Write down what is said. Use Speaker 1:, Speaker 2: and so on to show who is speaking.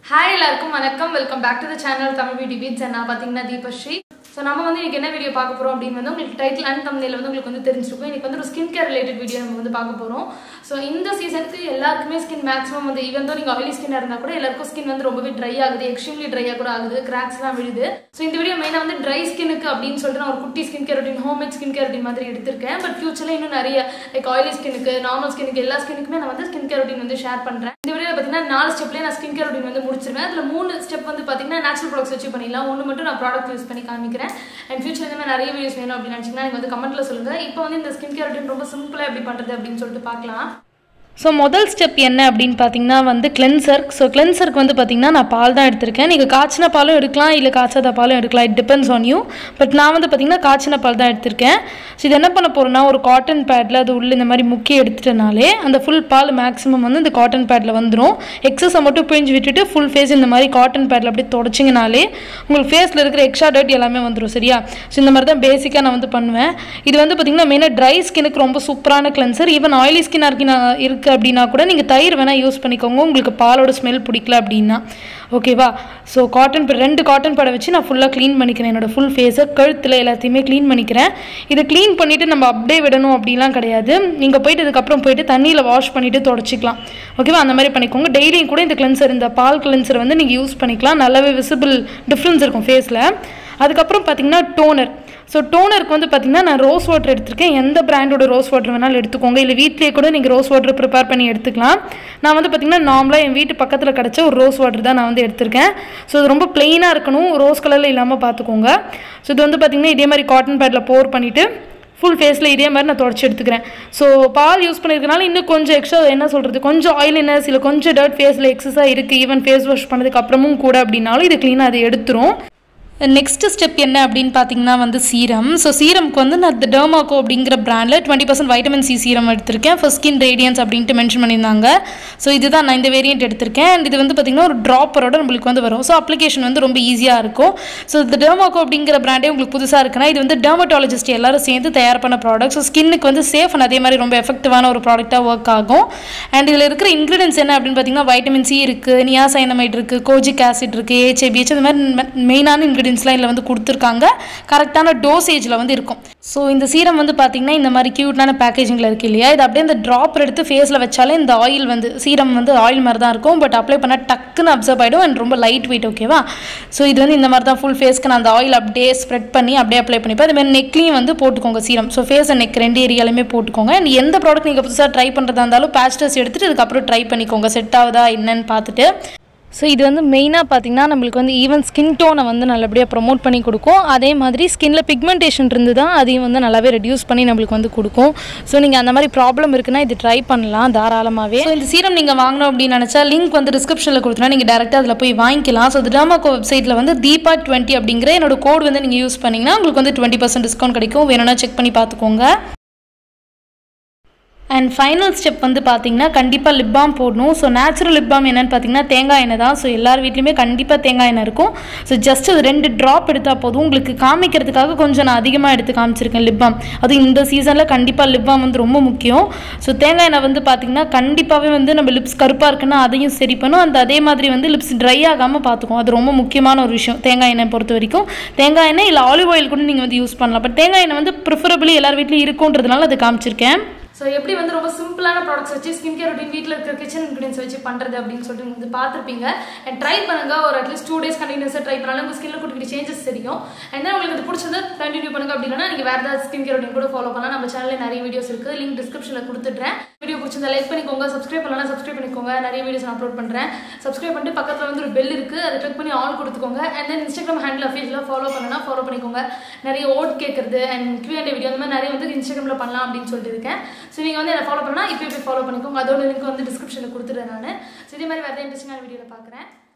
Speaker 1: hi எல்லாருக்கும் வணக்கம் welcome back to the channel Tamil beauty beats நான் பார்த்தீங்கன்னா தீபஸ்ரீ ஸோ நம்ம வந்து இன்னைக்கு என்ன வீடியோ பார்க்க போகிறோம் அப்படின்னு வந்து உங்களுக்கு டைட்டில் அண்ட் தமிழில் வந்து உங்களுக்கு வந்து தெரிஞ்சிருக்கும் இன்னைக்கு வந்து ஒரு ஸ்கின் கேர் ரிலேட்டட் வீடியோ நம்ம வந்து பார்க்க போகிறோம் ஸோ இந்த சீசனுக்கு எல்லாருக்குமே ஸ்கின் மேக்ஸிமம் வந்து ஈவன் தான் நீங்கள் ஆயிலி ஸ்கின்னாக இருந்தால் கூட எல்லாருக்கும் ஸ்கின் வந்து ரொம்பவே ட்ரை ஆகுது எக்ஸ்ட்ரீம்லி ட்ரையாக கூட ஆகுது கிராக்ஸ்லாம் விழுது ஸோ இந்த வீடியோ மெயினாக வந்து ட்ரை ஸ்கின்னுக்கு அப்படின்னு சொல்லிட்டு நான் ஒரு குட்டி skin care routine homemade skin care routine மாதிரி எடுத்திருக்கேன் பட் ஃபியூச்சரில் இன்னும் நிறைய லைக் ஆயிலி ஸ்கின்னுக்கு நார்மல் ஸ்கின்னுக்கு எல்லா ஸ்கின்னுக்குமே நான் வந்து ஸ்கின் கேர் ரொட்டீன் வந்து ஷேர் பண்ணுறேன் இந்த வீடியோ பார்த்தீங்கன்னா நாலு ஸ்டெப்லேயே நான் ஸ்கின் கேர் ரொட்டீன் வந்து முடிச்சிருவேன் அதில் மூணு ஸ்டெப் வந்து பார்த்தீங்கன்னா நேச்சுரல் ப்ராடக்ட்ஸ் வச்சு பண்ணிடலாம் ஒன்று மட்டும் நான் ப்ராடக்ட் யூஸ் பண்ணி காமிக்கிறேன் அண்ட் ஃபியூச்சர் இந்த மாதிரி நிறைய வீடியோஸ் வேணும் அப்படின்னு நினச்சிங்கன்னா நீங்கள் வந்து கமெண்ட்ல சொல்லுங்கள் இப்போ வந்து இந்த ஸ்கின் கேர் ரொட்டீன் ரொம்ப சிம்பிளாக எப்படி பண்ணுறது அப்படின்னு சொல்லிட்டு பார்க்கலாம்
Speaker 2: ஸோ முதல் ஸ்டெப் என்ன அப்படின்னு பார்த்தீங்கன்னா வந்து கிளென்சர் ஸோ கிளென்சருக்கு வந்து பார்த்தீங்கன்னா நான் பால் தான் எடுத்திருக்கேன் நீங்கள் காய்ச்சின பாலும் எடுக்கலாம் இல்லை காய்ச்சாத பாலும் எடுக்கலாம் it depends on you but நான் வந்து பார்த்தீங்கன்னா காய்ச்சின பால் தான் எடுத்திருக்கேன் ஸோ இது என்ன பண்ண போகிறோம்னா ஒரு காட்டன் பேடில் அது உள்ள இந்த மாதிரி முக்கி எடுத்துட்டனாலே அந்த ஃபுல் பால் மேக்ஸிமம் வந்து இந்த காட்டன் பேடில் வந்துடும் எக்ஸஸை மட்டும் பிழிஞ்சு விட்டுட்டு ஃபுல் ஃபேஸ் இந்த மாதிரி காட்டன் பேடில் அப்படியே தொடச்சிங்கனாலே உங்களுக்கு ஃபேஸில் இருக்கிற எக்ஸ்ட்ரா டர்ட் எல்லாமே வந்துடும் சரியா ஸோ இந்த மாதிரி தான் பேசிக்காக நான் வந்து பண்ணுவேன் இது வந்து பார்த்தீங்கன்னா மெயினாக ட்ரை ஸ்கினுக்கு ரொம்ப சூப்பரான கிளென்சர் ஈவன் ஆயிலி ஸ்கின்னாக இருக்கு நான் இருக்குது அப்படின்னா கூட நீங்கள் தயிர் வேணால் யூஸ் பண்ணிக்கோங்க உங்களுக்கு பாலோட ஸ்மெல் பிடிக்கல அப்படின்னா ஓகேவா ஸோ காட்டன் ரெண்டு காட்டன் படை வச்சு நான் ஃபுல்லாக க்ளீன் பண்ணிக்கிறேன் என்னோடய ஃபுல் ஃபேஸை கழுத்தில் எல்லாத்தையுமே க்ளீன் பண்ணிக்கிறேன் இதை க்ளீன் பண்ணிவிட்டு நம்ம அப்படியே விடணும் அப்படிலாம் கிடையாது நீங்கள் போயிட்டு அதுக்கப்புறம் போயிட்டு தண்ணியில் வாஷ் பண்ணிவிட்டு தொடச்சிக்கலாம் ஓகேவா அந்த மாதிரி பண்ணிக்கோங்க டெய்லியும் கூட இந்த கிளென்சர் இந்த பால் கிளென்சர் வந்து நீங்கள் யூஸ் பண்ணிக்கலாம் நல்லாவே விசிபிள் டிஃப்ரென்ஸ் இருக்கும் ஃபேஸில் அதுக்கப்புறம் பார்த்தீங்கன்னா டோனர் ஸோ டோனருக்கு வந்து பார்த்தீங்கன்னா நான் ரோஸ் வாட்டர் எடுத்திருக்கேன் எந்த பிராண்டோட ரோஸ் வாட்டர் வேணாலும் எடுத்துக்கோங்க இல்லை வீட்லேயே கூட நீங்கள் ரோஸ் வாட்டர் ப்ரிப்பேர் பண்ணி எடுத்துக்கலாம் நான் வந்து பார்த்தீங்கன்னா நார்மலாக என் வீட்டு பக்கத்தில் கிடச்ச ஒரு ரோஸ் வாட்டர் தான் நான் வந்து எடுத்திருக்கேன் ஸோ இது ரொம்ப ப்ளெயினாக இருக்கணும் ரோஸ் கலரில் இல்லாமல் பார்த்துக்கோங்க ஸோ இது வந்து பார்த்தீங்கன்னா இதே மாதிரி காட்டன் பேடில் போர் பண்ணிவிட்டு ஃபுல் ஃபேஸில் இதே மாதிரி நான் தொடச்சி எடுத்துக்கிறேன் ஸோ பால் யூஸ் பண்ணியிருக்கனால இன்னும் கொஞ்சம் எக்ஸ்ட்ரா என்ன சொல்கிறது கொஞ்சம் ஆயிலினஸ் இல்லை கொஞ்சம் டர்ட் ஃபேஸில் எக்ஸஸாக இருக்குது ஈவன் ஃபேஸ் வாஷ் பண்ணதுக்கு அப்புறமும் கூட அப்படின்னாலும் இது க்ளீனாக அதை எடுத்துரும் நெக்ஸ்ட் ஸ்டெப் என்ன அப்படின்னு பார்த்தீங்கன்னா வந்து சீரம் ஸோ சீரம்க்கு வந்து நான் டெர்மாக்கோ அப்படிங்கிற பிராண்டில் twenty percent vitamin C serum எடுத்திருக்கேன் ஃபர் ஸ்கின் ரேடியன்ஸ் அப்படின்ட்டு மென்ஷன் பண்ணியிருந்தாங்க ஸோ இதுதான் நான் இந்த வேரியன்ட் எடுத்திருக்கேன் அண்ட் இது வந்து பார்த்திங்கன்னா ஒரு ட்ராப்பரோட நம்மளுக்கு வந்து வரும் ஸோ அப்ளிகேஷன் வந்து ரொம்ப ஈஸியாக இருக்கும் ஸோ இந்த டெர்மாக்கோ அப்படிங்கிற பிராண்டே உங்களுக்கு புதுசாக இருக்குன்னா இது வந்து டெர்மட்டாலஜிஸ்ட் எல்லாரும் சேர்ந்து தயார் பண்ண ப்ராடக்ட் ஸோ ஸ்கின்னுக்கு வந்து சேஃப் அண்ட் அதே மாதிரி ரொம்ப எஃபெக்டிவான ஒரு ப்ராடக்ட்டாக ஒர்க் ஆகும் அண்ட் இதில் இருக்கிற இன்க்ரீடியன்ஸ் என்ன அப்படின்னு பார்த்தீங்கன்னா வைட்டமின் சி இருக்குது நியாசைனமைட் இருக்குது கோஜிக் ஆசிட் இருக்குது ஏஹெபிஹெச் இந்த மாதிரி மெயினான இன்க்ரீடியன்ஸ் இன்க்ரீடியன்ஸ்லாம் இதில் வந்து கொடுத்துருக்காங்க கரெக்டான டோசேஜில் வந்து இருக்கும் ஸோ இந்த சீரம் வந்து பார்த்திங்கன்னா இந்த மாதிரி க்யூட்டான பேக்கேஜிங்கில் இருக்குது இல்லையா இது அப்படியே இந்த ட்ராப் எடுத்து ஃபேஸில் வச்சாலே இந்த ஆயில் வந்து சீரம் வந்து ஆயில் மாதிரி தான் இருக்கும் பட் அப்ளை பண்ணால் டக்குன்னு அப்சர்வ் ஆகிடும் அண்ட் ரொம்ப லைட் வெயிட் ஓகேவா ஸோ இது வந்து இந்த மாதிரி தான் ஃபுல் ஃபேஸ்க்கு நான் அந்த ஆயில் அப்படியே ஸ்ப்ரெட் பண்ணி அப்படியே அப்ளை பண்ணிப்பேன் அதுமாதிரி நெக்லையும் வந்து போட்டுக்கோங்க serum so face and neck ரெண்டு ஏரியாலுமே போட்டுக்கோங்க அண்ட் எந்த ப்ராடக்ட் நீங்கள் புதுசாக ட்ரை பண்ணுறதா இருந்தாலும் பேட்ச் டெஸ்ட் எடுத்துகிட்டு அதுக்கப்புறம் ட்ரை பண்ணிக்கோங்க செட் ஆகுதா என்னன்னு பார்த்துட்டு ஸோ இது வந்து மெயினாக பார்த்திங்கன்னா நம்மளுக்கு வந்து ஈவன் ஸ்கின் டோனை வந்து நல்லபடியாக ப்ரொமோட் பண்ணி கொடுக்கும் அதே மாதிரி ஸ்கின்ல பிக்மெண்டேஷன் இருந்து தான் அதையும் வந்து நல்லாவே ரெடியூஸ் பண்ணி நம்மளுக்கு வந்து கொடுக்கும் ஸோ நீங்கள் அந்த மாதிரி ப்ராப்ளம் இருக்குன்னா இது ட்ரை பண்ணலாம் தாராளமாகவே ஸோ இந்த சீரம் நீங்கள் வாங்கணும் அப்படின்னு நினச்சா லிங்க் வந்து டிஸ்கிரிப்ஷனில் கொடுத்தனா நீங்கள் டேரெக்டாக அதில் போய் வாங்கிக்கலாம் ஸோ டிராமாக்கோ வெப்சைட்டில் வந்து தீபா டுவெண்ட்டி அப்படிங்கிற என்னோட கோட் வந்து நீங்கள் யூஸ் பண்ணிங்கன்னா உங்களுக்கு வந்து டுவெண்ட்டி பர்சன்ட் டிஸ்கவுண்ட் கிடைக்கும் வேணும்னா செக் பண்ணி பார்த்துக்கோங்க அண்ட் ஃபைனல் ஸ்டெப் வந்து பார்த்தீங்கன்னா கண்டிப்பாக லிப் பாம் போடணும் ஸோ நேச்சுரல் லிப் பாம் என்னென்னு பார்த்தீங்கன்னா தேங்காய் எண்ணெய் தான் ஸோ எல்லார் வீட்லேயுமே கண்டிப்பாக தேங்காய் எண்ணெய் இருக்கும் ஸோ ஜஸ்ட் அது ரெண்டு ட்ராப் எடுத்தால் போதும் உங்களுக்கு காமிக்கிறதுக்காக கொஞ்சம் நான் அதிகமாக எடுத்து காமிச்சிருக்கேன் லிப் பாம் அதுவும் இந்த சீசனில் கண்டிப்பாக லிப் பாம் வந்து ரொம்ப முக்கியம் ஸோ தேங்காய் எண்ணெய் வந்து பார்த்தீங்கன்னா கண்டிப்பாகவே வந்து நம்ம லிப்ஸ் கருப்பாக இருக்குன்னா அதையும் சரி பண்ணும் அந்த அதே மாதிரி வந்து லிப்ஸ் ட்ரை ஆகாமல் பார்த்துக்கும் அது ரொம்ப முக்கியமான ஒரு விஷயம் தேங்காய் எண்ணெய் பொறுத்த வரைக்கும் தேங்காய் எண்ணெய் இல்லை ஆலிவ் ஆயில் கூட நீங்கள் வந்து யூஸ் பண்ணலாம் பட் தேங்காய் எண்ணெய் வந்து ப்ரிஃபரபிளி எல்லார் வீட்லையும் இருக்குன்றதுனால அதை காமிச்சிருக்கேன்
Speaker 1: ஸோ எப்படி வந்து ரொம்ப சிம்பிளான ப்ராடக்ட்ஸ் வச்சு ஸ்கின் கேர் ரொட்டீன் வீட்டில் இருக்கிற கிச்சன் இன்க்ரீடியன்ஸ் வச்சு பண்ணுறது அப்படின்னு சொல்லிட்டு நீங்க வந்து பார்த்துருப்பீங்க அண்ட் ட்ரை பண்ணுங்க ஒரு அட்லீஸ்ட் டூ டேஸ் கண்டினியூஸாக ட்ரை பண்ணாலும் உங்கள் ஸ்கின்ல குட்டி சேஞ்சஸ் தெரியும் அண்ட் then உங்களுக்கு இது பிடிச்சதை கண்டினியூ பண்ணுங்க அப்படின்னா நீங்கள் வேறு ஏதாவது ஸ்கின் கேர் ரொட்டீன் கூட ஃபாலோ பண்ணலாம் நம்ம சேனலில் நிறைய வீடியோஸ் இருக்குது லிங்க் டிஸ்கிரிப்ஷனில் கொடுத்துட்றேன் வீடியோ பிடிச்சிருந்தா லைக் பண்ணிக்கோங்க சப்ஸ்கிரைப் பண்ணலாம் சப்ஸ்கிரைப் பண்ணிக்கோங்க நிறைய வீடியோஸ் நான் அப்லோட் பண்ணுறேன் சப்ஸ்கிரைப் பண்ணிட்டு பக்கத்தில் வந்து ஒரு பெல் இருக்குது அதை கிளிக் பண்ணி ஆல் கொடுத்துக்கோங்க அண்ட் தென் இன்ஸ்டாகிராம் ஹேண்டில் ஃபேஸில் ஃபாலோ பண்ணனா ஃபாலோ பண்ணிக்கோங்க நிறைய ஓட் கேட்கறது அண்ட் கியூ அண்ட் வீடியோ அந்த மாதிரி நிறைய வந்து இன்ஸ்டாகிராமில் பண்ணலாம் அப்படின்னு சொல்லிட்டு இருக்கேன் ஸோ நீங்கள் வந்து என்ன ஃபாலோ பண்ணால் இப்போ இப்போ ஃபாலோ பண்ணிக்கோங்க அதோட லிங்க் வந்து டிஸ்கிரிப்ஷனில் கொடுத்துட்றேன் நான் ஸோ இதே மாதிரி வேறு இன்ட்ரெஸ்டிங்கான வீடியோவில் பார்க்குறேன்